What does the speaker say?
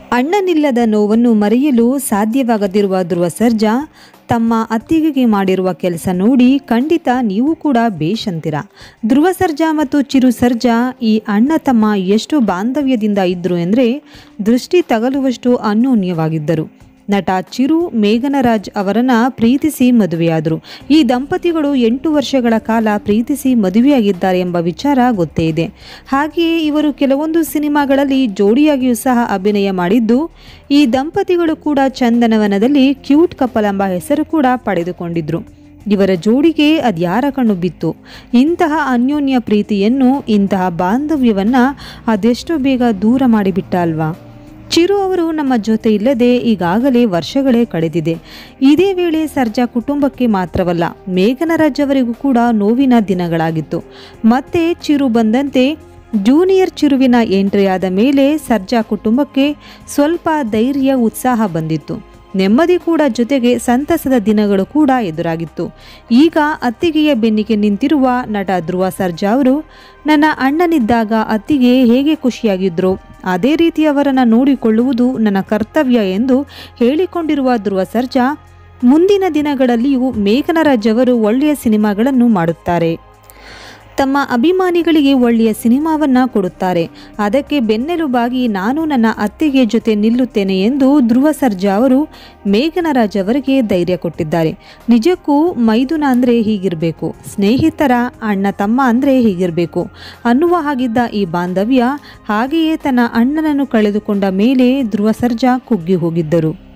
ಅಣ್ಣನಿಲ್ಲದ ನೋವನ್ನು ಮರೆಯಲು ಸಾಧ್ಯವಾಗದಿರುವ ಧ್ರುವ ಸರ್ಜಾ ತಮ್ಮ ಅತ್ತಿಗೆಗೆ ಮಾಡಿರುವ ಕೆಲಸ ನೋಡಿ ಖಂಡಿತ ನೀವು ಕೂಡ ಬೇಷ್ ಅಂತೀರ ಧ್ರುವ ಸರ್ಜಾ ಮತ್ತು ಚಿರು ಸರ್ಜಾ ಈ ಅಣ್ಣ ತಮ್ಮ ಎಷ್ಟು ಬಾಂಧವ್ಯದಿಂದ ಇದ್ದರು ಎಂದರೆ ದೃಷ್ಟಿ ತಗಲುವಷ್ಟು ಅನ್ಯೋನ್ಯವಾಗಿದ್ದರು ನಟ ಚಿರು ಮೇಘನರಾಜ್ ಅವರನ್ನ ಪ್ರೀತಿಸಿ ಮದುವೆಯಾದರು ಈ ದಂಪತಿಗಳು ಎಂಟು ವರ್ಷಗಳ ಕಾಲ ಪ್ರೀತಿಸಿ ಮದುವೆಯಾಗಿದ್ದಾರೆ ಎಂಬ ವಿಚಾರ ಗೊತ್ತೇ ಇದೆ ಹಾಗೆಯೇ ಇವರು ಕೆಲವೊಂದು ಸಿನಿಮಾಗಳಲ್ಲಿ ಜೋಡಿಯಾಗಿಯೂ ಸಹ ಅಭಿನಯ ಮಾಡಿದ್ದು ಈ ದಂಪತಿಗಳು ಕೂಡ ಚಂದನವನದಲ್ಲಿ ಕ್ಯೂಟ್ ಕಪಲ್ ಎಂಬ ಹೆಸರು ಕೂಡ ಪಡೆದುಕೊಂಡಿದ್ರು ಇವರ ಜೋಡಿಗೆ ಅದ್ಯಾರ ಕಣ್ಣು ಬಿತ್ತು ಇಂತಹ ಅನ್ಯೋನ್ಯ ಪ್ರೀತಿಯನ್ನು ಇಂತಹ ಬಾಂಧವ್ಯವನ್ನ ಅದೆಷ್ಟೋ ಬೇಗ ದೂರ ಮಾಡಿಬಿಟ್ಟ ಅಲ್ವಾ ಚಿರು ಅವರು ನಮ್ಮ ಜೊತೆ ಇಲ್ಲದೆ ಈಗಾಗಲೇ ವರ್ಷಗಳೇ ಕಳೆದಿದೆ ಇದೇ ವೇಳೆ ಸರ್ಜಾ ಕುಟುಂಬಕ್ಕೆ ಮಾತ್ರವಲ್ಲ ಮೇಘನರಾಜ್ ಅವರಿಗೂ ಕೂಡ ನೋವಿನ ದಿನಗಳಾಗಿತ್ತು ಮತ್ತೆ ಚಿರು ಬಂದಂತೆ ಜೂನಿಯರ್ ಚಿರುವಿನ ಎಂಟ್ರಿಯಾದ ಮೇಲೆ ಸರ್ಜಾ ಕುಟುಂಬಕ್ಕೆ ಸ್ವಲ್ಪ ಧೈರ್ಯ ಉತ್ಸಾಹ ಬಂದಿತ್ತು ನೆಮ್ಮದಿ ಕೂಡ ಜೊತೆಗೆ ಸಂತಸದ ದಿನಗಳು ಕೂಡ ಎದುರಾಗಿತ್ತು ಈಗ ಅತ್ತಿಗೆಯ ಬೆನ್ನಿಗೆ ನಿಂತಿರುವ ನಟ ಧ್ರುವ ಸರ್ಜಾ ಅವರು ನನ್ನ ಅಣ್ಣನಿದ್ದಾಗ ಅತ್ತಿಗೆ ಹೇಗೆ ಖುಷಿಯಾಗಿದ್ರು ಅದೇ ರೀತಿ ಅವರನ್ನು ನೋಡಿಕೊಳ್ಳುವುದು ನನ್ನ ಕರ್ತವ್ಯ ಎಂದು ಹೇಳಿಕೊಂಡಿರುವ ಧ್ರುವ ಸರ್ಜಾ ಮುಂದಿನ ದಿನಗಳಲ್ಲಿಯೂ ಮೇಘನರಾಜ್ ಅವರು ಒಳ್ಳೆಯ ಸಿನಿಮಾಗಳನ್ನು ಮಾಡುತ್ತಾರೆ ತಮ್ಮ ಅಭಿಮಾನಿಗಳಿಗೆ ಒಳ್ಳೆಯ ಸಿನಿಮಾವನ್ನ ಕೊಡುತ್ತಾರೆ ಅದಕ್ಕೆ ಬೆನ್ನೆಲುಬಾಗಿ ನಾನು ನನ್ನ ಅತ್ತಿಗೆ ಜೊತೆ ನಿಲ್ಲುತ್ತೇನೆ ಎಂದು ಧ್ರುವ ಸರ್ಜಾ ಅವರು ಮೇಘನರಾಜ್ ಅವರಿಗೆ ಧೈರ್ಯ ಕೊಟ್ಟಿದ್ದಾರೆ ನಿಜಕ್ಕೂ ಮೈದುನ ಅಂದರೆ ಹೀಗಿರಬೇಕು ಸ್ನೇಹಿತರ ಅಣ್ಣ ತಮ್ಮ ಅಂದರೆ ಹೀಗಿರಬೇಕು ಅನ್ನುವ ಹಾಗಿದ್ದ ಈ ಬಾಂಧವ್ಯ ಹಾಗೆಯೇ ತನ್ನ ಅಣ್ಣನನ್ನು ಕಳೆದುಕೊಂಡ ಮೇಲೆ ಧ್ರುವ ಸರ್ಜಾ ಕುಗ್ಗಿ ಹೋಗಿದ್ದರು